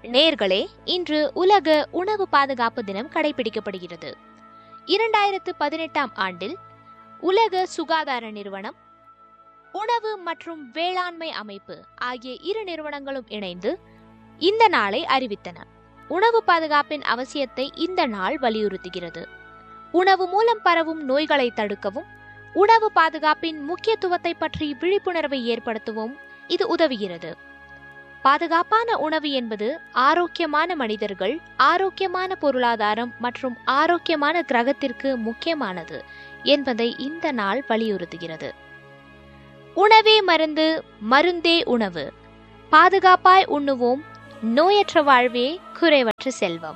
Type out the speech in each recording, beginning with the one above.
நேர்களே இன்று உலக உணவு பாதுகாப்பு தினம் கடைபிடிக்கப்படுகிறது இரண்டாயிரத்து பதினெட்டாம் ஆண்டில் உலக சுகாதார நிறுவனம் உணவு மற்றும் வேளாண்மை அமைப்பு ஆகிய இரு நிறுவனங்களும் இணைந்து இந்த நாளை அறிவித்தன உணவு பாதுகாப்பின் அவசியத்தை இந்த நாள் வலியுறுத்துகிறது உணவு மூலம் பரவும் நோய்களை தடுக்கவும் உணவு பாதுகாப்பின் முக்கியத்துவத்தை பற்றி விழிப்புணர்வை ஏற்படுத்தவும் இது உதவுகிறது பாதுகாப்பான உணவு என்பது ஆரோக்கியமான மனிதர்கள் ஆரோக்கியமான பொருளாதாரம் மற்றும் ஆரோக்கியமான கிரகத்திற்கு முக்கியமானது என்பதை இந்த நாள் வலியுறுத்துகிறது உணவே மருந்து மருந்தே உணவு பாதுகாப்பாய் உண்ணுவோம் நோயற்ற வாழ்வே குறைவற்ற செல்வம்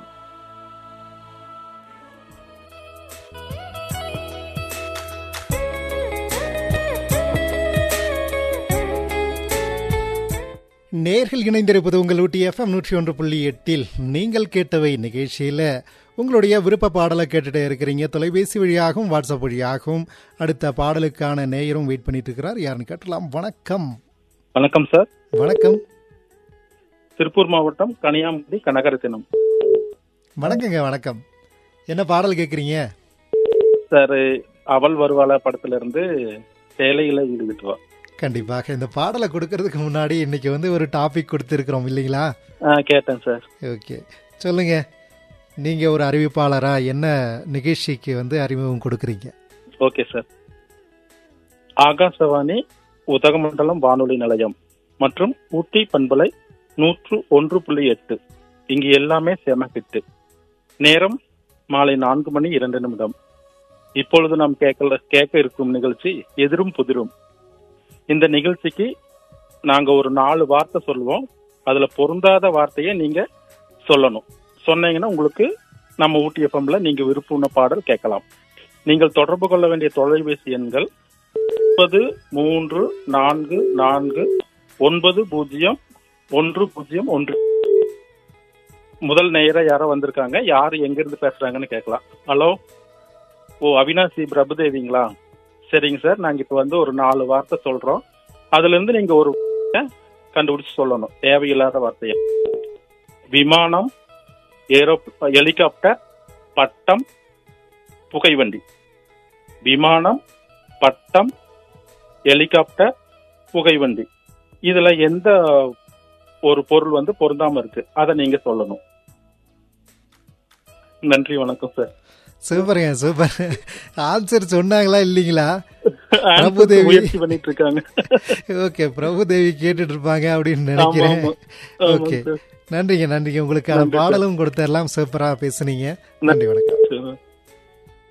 நேர்கள் இணைந்திருப்பது உங்கள் ஊட்டி எஃப்எம் நூற்றி ஒன்று புள்ளி எட்டில் நீங்கள் கேட்டவை நிகழ்ச்சியில் உங்களுடைய விருப்ப பாடலை கேட்டுட்டே இருக்கிறீங்க தொலைபேசி வழியாகவும் வாட்ஸ்அப் வழியாகவும் அடுத்த பாடலுக்கான நேயரும் வெயிட் பண்ணிட்டு இருக்கிறார் யாருன்னு கேட்டலாம் வணக்கம் வணக்கம் சார் வணக்கம் திருப்பூர் மாவட்டம் கனியாமுடி கனகரத்தினம் வணக்கங்க வணக்கம் என்ன பாடல் கேட்குறீங்க சார் அவள் வருவாள படத்துல இருந்து சேலையில வீடு விட்டுவா கண்டிப்பாக இந்த பாடலை கொடுக்கறதுக்கு முன்னாடி இன்னைக்கு வந்து ஒரு டாபிக் கொடுத்துருக்குறோம் இல்லைங்களா ஆ, கேட்டேன் சார் ஓகே சொல்லுங்க நீங்க ஒரு அறிவிப்பாளரா என்ன நிகழ்ச்சிக்கு வந்து அறிமுகம் கொடுக்குறீங்க ஓகே சார் ஆகாசவாணி உதகமண்டலம் வானொலி நிலையம் மற்றும் ஊட்டி பண்பலை நூற்று ஒன்று புள்ளி எட்டு இங்கு எல்லாமே செம ஹிட்டு நேரம் மாலை நான்கு மணி இரண்டு நிமிடம் இப்பொழுது நாம் கேட்கல கேட்க இருக்கும் நிகழ்ச்சி எதிரும் புதிரும் இந்த நிகழ்ச்சிக்கு நாங்க ஒரு நாலு வார்த்தை சொல்லுவோம் அதுல பொருந்தாத வார்த்தையை நீங்க சொல்லணும் சொன்னீங்கன்னா உங்களுக்கு நம்ம ஊட்டி எஃப்எம்ல நீங்க விருப்பம் பாடல் கேட்கலாம் நீங்கள் தொடர்பு கொள்ள வேண்டிய தொலைபேசி எண்கள் முப்பது மூன்று நான்கு நான்கு ஒன்பது பூஜ்ஜியம் ஒன்று பூஜ்ஜியம் ஒன்று முதல் நேர யாரோ வந்திருக்காங்க யாரு எங்க இருந்து பேசுறாங்கன்னு கேட்கலாம் ஹலோ ஓ அவினாசி பிரபுதேவிங்களா சரிங்க சார் நாங்க இப்ப வந்து ஒரு நாலு வார்த்தை சொல்றோம் அதுல இருந்து நீங்க ஒரு வார்த்தைய கண்டுபிடிச்சு சொல்லணும் தேவையில்லாத வார்த்தைய விமானம் ஏரோ ஹெலிகாப்டர் பட்டம் புகைவண்டி விமானம் பட்டம் ஹெலிகாப்டர் புகைவண்டி இதுல எந்த ஒரு பொருள் வந்து பொருந்தாம இருக்கு அதை நீங்க சொல்லணும் நன்றி வணக்கம் சார் சூப்பருங்க சூப்பர் ஆன்சர் சொன்னாங்களா இல்லைங்களா Answer பிரபுதேவி. முயற்சி பண்ணிட்டு இருக்காங்க ஓகே பிரபுதேவி கேட்டுட்டு இருப்பாங்க அப்படின்னு ஆமா, நினைக்கிறேன் ஆமா. ஆமா, ஓகே சார். நன்றிங்க நன்றிங்க உங்களுக்கான நன்றி, சார். பாடலும் கொடுத்த எல்லாம் சூப்பரா பேசுனீங்க நன்றி வணக்கம் சரி.